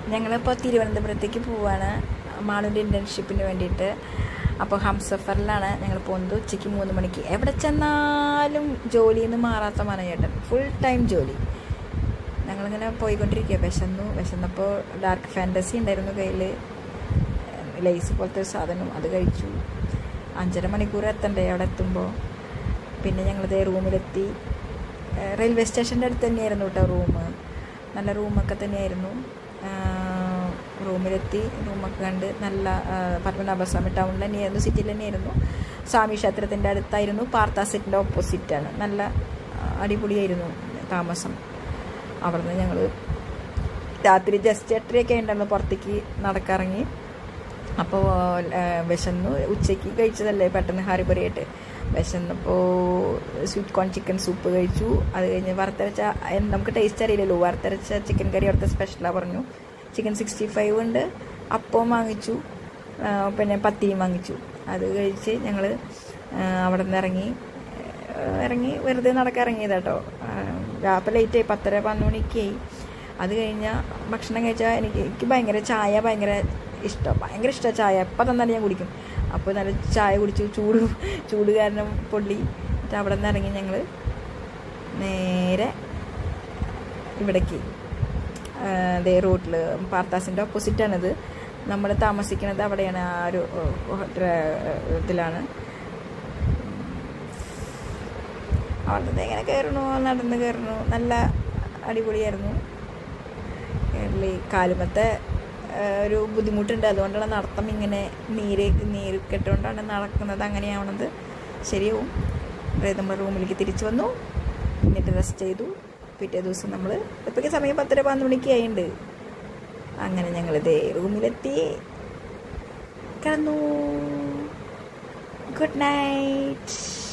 ഞങ്ങളിപ്പോൾ തിരുവനന്തപുരത്തേക്ക് പോവാണ് മാളുവിൻ്റെ ഇൻറ്റേൺഷിപ്പിന് വേണ്ടിയിട്ട് അപ്പോൾ ഹംസഫറിലാണ് ഞങ്ങൾ പോകുന്നത് ഉച്ചയ്ക്ക് മൂന്ന് മണിക്ക് എവിടെ ചെന്നാലും ജോലിയിൽ നിന്ന് മാറാത്ത മനയേട്ടൻ ഫുൾ ടൈം ജോലി ഞങ്ങളിങ്ങനെ പോയിക്കൊണ്ടിരിക്കുക വിശന്നു വിശന്നപ്പോൾ ഡാർക്ക് ഫാൻറ്റസി ഉണ്ടായിരുന്നു കയ്യിൽ ലേസ് പോലത്തെ ഒരു സാധനം അത് കഴിച്ചു അഞ്ചര മണിക്കൂർ എത്തണ്ടേ അവിടെ എത്തുമ്പോൾ പിന്നെ ഞങ്ങളിതേ റൂമിലെത്തി ഏഹ് റെയിൽവേ സ്റ്റേഷൻ്റെ അടുത്ത് തന്നെയായിരുന്നു കേട്ടോ റൂം നല്ല റൂമൊക്കെ തന്നെയായിരുന്നു ആഹ് റൂമിലെത്തി റൂമൊക്കെ കണ്ട് നല്ല ആഹ് പത്മനാഭസ്വാമി ടൗണിൽ തന്നെയായിരുന്നു സിറ്റിയിൽ തന്നെയായിരുന്നു സ്വാമി ക്ഷേത്രത്തിൻ്റെ അടുത്തായിരുന്നു പാർത്താസിറ്റിൻ്റെ ഓപ്പോസിറ്റാണ് നല്ല ആഹ് അടിപൊളിയായിരുന്നു താമസം അവിടുന്ന് ഞങ്ങൾ രാത്രി ജസ്റ്റ് എട്ടരയൊക്കെ ഉണ്ടായിരുന്നു പുറത്തേക്ക് നടക്കിറങ്ങി അപ്പോൾ വിശന്നു ഉച്ചയ്ക്ക് കഴിച്ചതല്ലേ പെട്ടെന്ന് ഹാരിപൊരിയായിട്ട് വിശന്നപ്പോൾ സ്വീറ്റ് കോൺ ചിക്കൻ സൂപ്പ് കഴിച്ചു അത് കഴിഞ്ഞ് വറുത്തരച്ച എന്ത് നമുക്ക് ടേസ്റ്റ് അറിയില്ലല്ലോ വറുത്തരച്ച ചിക്കൻ കറി അവിടുത്തെ സ്പെഷ്യലാണ് പറഞ്ഞു ചിക്കൻ സിക്സ്റ്റി ഫൈവ് ഉണ്ട് അപ്പവും വാങ്ങിച്ചു ആ, പിന്നെ പത്തിയും വാങ്ങിച്ചു അത് കഴിച്ച് ഞങ്ങൾ അവിടെ നിന്ന് ഇറങ്ങി ആ, ഇറങ്ങി വെറുതെ നടക്കാൻ ഇറങ്ങിയത് കേട്ടോ അപ്പോൾ ലേറ്റായി പത്തര പതിനൊന്ന് മണിക്കായി അത് കഴിഞ്ഞാൽ ഭക്ഷണം കഴിച്ചാൽ എനിക്ക് എനിക്ക് ഭയങ്കര ചായ ഭയങ്കര ഇഷ്ടം ഭയങ്കര ഇഷ്ടമാണ് ചായ എപ്പോൾ തന്നാലും ഞാൻ കുടിക്കും അപ്പോൾ നല്ല ചായ കുടിച്ചു ചൂട് ചൂട് കാരണം പൊള്ളി എന്നിട്ട് അവിടെ നിന്ന് ഇറങ്ങി ഞങ്ങൾ നേരെ ഇവിടേക്ക് അതേ റൂട്ടിൽ പാർത്താസിൻ്റെ ഓപ്പോസിറ്റാണിത് നമ്മൾ താമസിക്കുന്നത് അവിടെയാണ് ആ ഒരു ഹോട്ടൽ ഇതിലാണ് അവിടുന്ന് എങ്ങനെ കയറണു നടന്ന് കയറണു നല്ല അടിപൊളിയായിരുന്നു കേരളി കാലുമത്തെ ആ, ഒരു ബുദ്ധിമുട്ടുണ്ട് അതുകൊണ്ടാണ് നടത്തം ഇങ്ങനെ നീര് നീര് കെട്ടുകൊണ്ടാണ് നടക്കുന്നത് അങ്ങനെയാവണത് ശരിയാവും അതായത് നമ്മൾ റൂമിലേക്ക് തിരിച്ചു വന്നു എന്നിട്ട് റെസ്റ്റ് ചെയ്തു പിറ്റേ ദിവസം നമ്മൾ ഇപ്പോഴേക്ക് സമയം പത്തര പതിനൊന്ന് മണിക്ക് ആയിട്ടുണ്ട് അങ്ങനെ ഞങ്ങളിതേ റൂമിലെത്തി കിടന്നു ഗുഡ് നൈറ്റ്